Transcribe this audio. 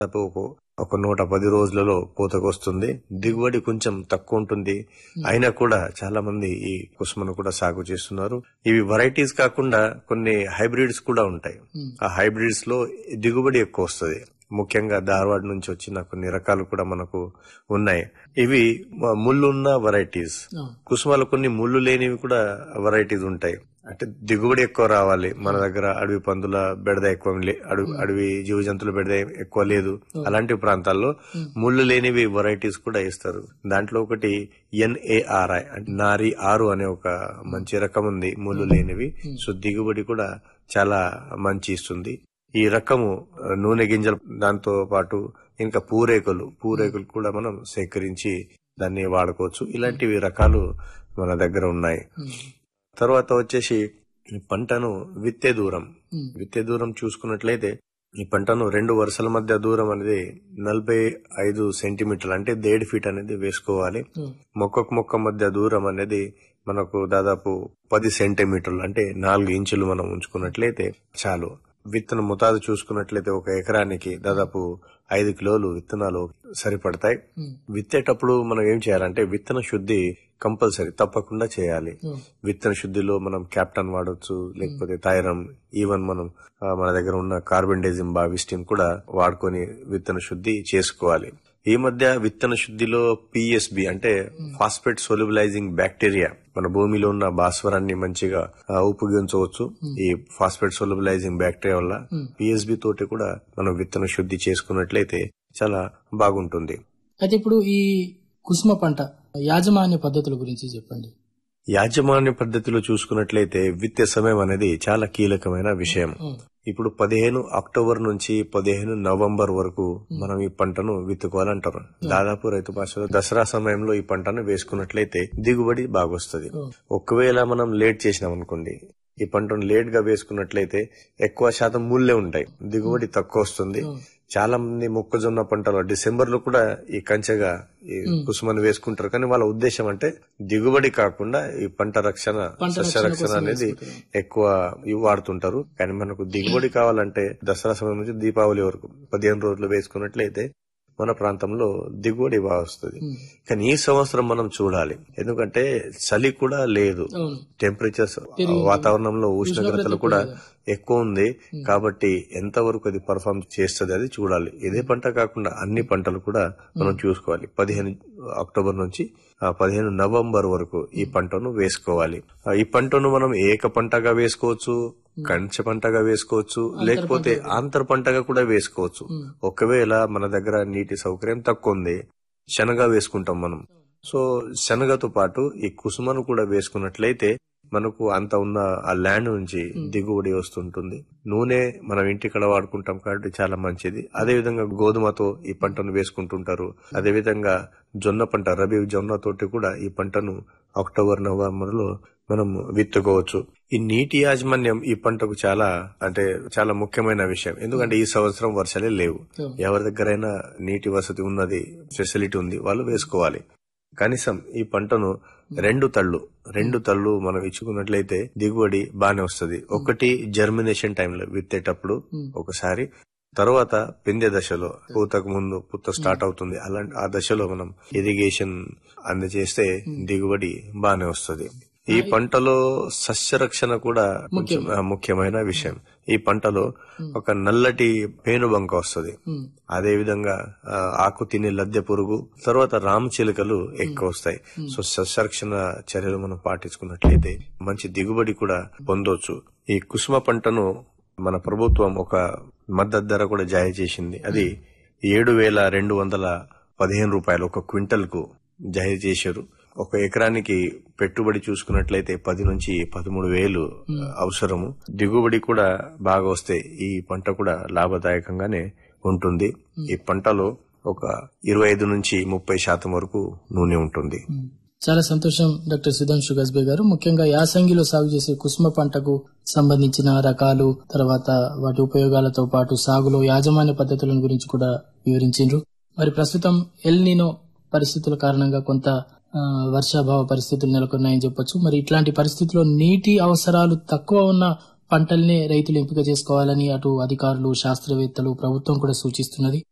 దాదాపు ఒక- ఒక నూట పది రోజులలో పూతకు వస్తుంది దిగుబడి కొంచెం తక్కువ ఉంటుంది అయినా కూడా చాలా మంది ఈ కుసుమను కూడా సాగు చేస్తున్నారు ఇవి వెరైటీస్ కాకుండా కొన్ని హైబ్రిడ్స్ కూడా ఉంటాయి ఆ హైబ్రిడ్స్ లో దిగుబడి ఎక్కువ వస్తుంది ముఖ్యంగా ధార్వాడ్ నుంచి వచ్చిన కొన్ని రకాలు కూడా మనకు ఉన్నాయి ఇవి మ- ముళ్ళున్న వెరైటీస్ కుసుమాలు కొన్ని ముళ్ళు లేనివి కూడా వెరైటీస్ ఉంటాయి అంటే దిగుబడి ఎక్కువ రావాలి మన దగ్గర అడవి పందుల బెడద ఎక్కువ లే- అడవి అడవి జీవ జంతువుల బెడద ఎక్కువ లేదు అలాంటి ప్రాంతాల్లో ముళ్ళు లేనివి వెరైటీస్ కూడా ఇస్తారు దాంట్లో ఒకటి ఎన్ఏఆర్ఐ అంటే నారి ఆరు అనే ఒక మంచి రకం ఉంది ముళ్ళు లేనివి సో దిగుబడి కూడా చాలా మంచి ఇస్తుంది ఈ రకము ఆ, నూనె గింజలు దాంతో పాటు ఇంకా పూరేకులు పూరేకులు కూడా మనం సేకరించి దాన్ని వాడుకోవచ్చు ఇలాంటివి రకాలు మన దగ్గర ఉన్నాయి తర్వాత వచ్చేసి ఈ పంటను విత్తే దూరం విత్తే దూరం చూసుకున్నట్లయితే ఈ పంటను రెండు వరుసల మధ్య దూరం అనేది నలభై ఐదు సెంటీమీటర్లు అంటే దేడ్ ఫీట్ అనేది వేసుకోవాలి మొక్కకు మొక్క మధ్య దూరం అనేది మనకు దాదాపు పది సెంటీమీటర్లు అంటే నాలుగు ఇంచులు మనం ఉంచుకున్నట్లయితే చాలు విత్తన ముతాదు చూసుకున్నట్లయితే ఒక ఎకరానికి దాదాపు ఐదు కిలోలు విత్తనాలు సరిపడతాయి విత్తేటప్పుడు మనం ఏం చేయాలంటే విత్తన శుద్ధి కంపల్సరీ తప్పకుండా చేయాలి విత్తన శుద్ధిలో మనం క్యాప్టన్ వాడొచ్చు లేకపోతే థైరమ్ ఈవెన్ మనం ఆ, మన దగ్గర ఉన్న కార్బెండేజిం బావిస్టిన్ కూడా వాడుకొని విత్తన శుద్ధి చేసుకోవాలి ఈ మధ్య విత్తన శుద్ధిలో పిఎస్బి అంటే ఫాస్ఫేట్ సోలిబిలైజింగ్ బ్యాక్టీరియా మన భూమిలో ఉన్న భాస్వరాన్ని మంచిగా ఆ, ఉపయోగించవచ్చు ఈ ఫాస్ఫేట్ సోలిబిలైజింగ్ బ్యాక్టీరియా వల్ల పిఎస్బి తోటి కూడా మనం విత్తన శుద్ధి చేసుకున్నట్లయితే చాలా బాగుంటుంది అయితే ఇప్పుడు ఈ కుసుమ పంట యాజమాన్య పద్ధతుల గురించి చెప్పండి యాజమాన్య పద్ధతిలో చూసుకున్నట్లయితే విత్తే సమయం అనేది చాలా కీలకమైన విషయం ఇప్పుడు పదిహేను అక్టోబర్ నుంచి పదిహేను నవంబర్ వరకు మనం ఈ పంటను విత్తుకోవాలంటారు దాదాపు రైతు భాషలో దసరా సమయంలో ఈ పంటను వేసుకున్నట్లయితే దిగుబడి బాగొస్తుంది ఒకవేళ మనం లేట్ చేసినాం అనుకోండి ఈ పంటను లేట్ గా వేసుకున్నట్లయితే ఎక్కువ శాతం ముళ్ళే ఉంటాయి దిగుబడి తక్కువ వస్తుంది చాలా మంది మొక్కజొన్న పంటలో డిసెంబర్ లో కూడా ఈ కంచెగా ఈ కుసుమని వేసుకుంటారు కానీ వాళ్ళ ఉద్దేశం అంటే దిగుబడి కాకుండా ఈ పంట రక్షణ సస్య రక్షణ అనేది ఎక్కువ ఇవి వాడుతుంటారు కానీ మనకు దిగుబడి కావాలంటే దసరా సమయం నుంచి దీపావళి వరకు పదిహేను రోజులు వేసుకున్నట్లయితే మన ప్రాంతంలో దిగుబడి బాగా వస్తుంది కానీ ఈ సంవత్సరం మనం చూడాలి ఎందుకంటే చలి కూడా లేదు అవును టెంపరేచర్స్ వాతావరణంలో ఉష్ణోగ్రతలు కూడా ఎక్కువ ఉంది కాబట్టి ఎంతవరకు అది పర్ఫామ్ చేస్తుంది అది చూడాలి ఇదే పంట కాకుండా అన్ని పంటలు కూడా మనం చూసుకోవాలి పదిహేను అక్టోబర్ నుంచి ఆ, పదిహేను నవంబర్ వరకు ఈ పంటను వేసుకోవాలి ఆ, ఈ పంటను మనం ఏక పంటగా వేసుకోవచ్చు కంచె పంటగా వేసుకోవచ్చు లేకపోతే ఆంతర పంటగా కూడా వేసుకోవచ్చు ఒకవేళ మన దగ్గర నీటి సౌకర్యం తక్కువ ఉంది శనగ వేసుకుంటాం మనం సో శనగతో పాటు ఈ కుసుమను కూడా వేసుకున్నట్లయితే మనకు అంత ఉన్న ఆ ల్యాండ్ నుంచి దిగుబడి వస్తుంటుంది నూనె మనం ఇంటికడ వాడుకుంటాం కాబట్టి చాలా మంచిది అదే విధంగా గోధుమతో ఈ పంటను వేసుకుంటుంటారు అదే విధంగా జొన్న పంట రబీ జొన్న తోటి కూడా ఈ పంటను అక్టోబర్ నవంబర్ లో మనం విత్తుకోవచ్చు ఈ నీటి యాజమాన్యం ఈ పంటకు చాలా అంటే చాలా ముఖ్యమైన విషయం ఎందుకంటే ఈ సంవత్సరం వర్షాలే లేవు ఎవరి దగ్గరైనా నీటి వసతి ఉన్నది ఫెసిలిటీ ఉంది వాళ్ళు వేసుకోవాలి కనీసం ఈ పంటను రెండు తళ్ళు రెండు తళ్ళు మనం ఇచ్చుకున్నట్లయితే దిగుబడి బానే వస్తుంది ఒకటి జర్మినేషన్ టైంలో విత్తేటప్పుడు ఒకసారి తర్వాత పిందె దశలో పూతకు ముందు పూత స్టార్ట్ అవుతుంది అలాంటి ఆ దశలో మనం ఇరిగేషన్ అందజేస్తే దిగుబడి బానే వస్తుంది ఈ పంటలో సస్యరక్షణ కూడా కొంచెం ఆ, ముఖ్యమైన విషయం ఈ పంటలో ఒక నల్లటి పేనుబంక వస్తుంది అదే విధంగా ఆ, ఆకు తినే లద్దె పురుగు తర్వాత రామ చిలుకలు ఎక్కువ వస్తాయి సో సస్యరక్షణ చర్యలు మనం పాటించుకున్నట్లయితే మంచి దిగుబడి కూడా పొందొచ్చు ఈ కుసుమ పంటను మన ప్రభుత్వం ఒక మద్దతు ధర కూడా జారీ చేసింది అది ఏడు వేల రెండు వందల పదిహేను రూపాయలు ఒక క్వింటల్ కు జారీ చేశారు ఒక ఎకరానికి పెట్టుబడి చూసుకున్నట్లయితే పది నుంచి పదమూడు వేలు అవసరము దిగుబడి కూడా బాగా వస్తే ఈ పంట కూడా లాభదాయకంగానే ఉంటుంది ఈ పంటలో ఒక ఇరవై ఐదు నుంచి ముప్పై శాతం వరకు నూనె ఉంటుంది చాలా సంతోషం డాక్టర్ సుధాంశు గజ్బే గారు ముఖ్యంగా యాసంగిలో సాగు చేసే కుసుమ పంటకు సంబంధించిన రకాలు తర్వాత వాటి ఉపయోగాలతో పాటు సాగులో యాజమాన్య పద్ధతుల గురించి కూడా వివరించారు మరి ప్రస్తుతం ఎల్ నినో పరిస్థితుల కారణంగా కొంత ఆ, వర్షాభావ పరిస్థితులు నెలకొన్నాయని చెప్పొచ్చు మరి ఇట్లాంటి పరిస్థితుల్లో నీటి అవసరాలు తక్కువ ఉన్న పంటల్నే రైతులు ఎంపిక చేసుకోవాలని అటు అధికారులు శాస్త్రవేత్తలు ప్రభుత్వం కూడా సూచిస్తున్నది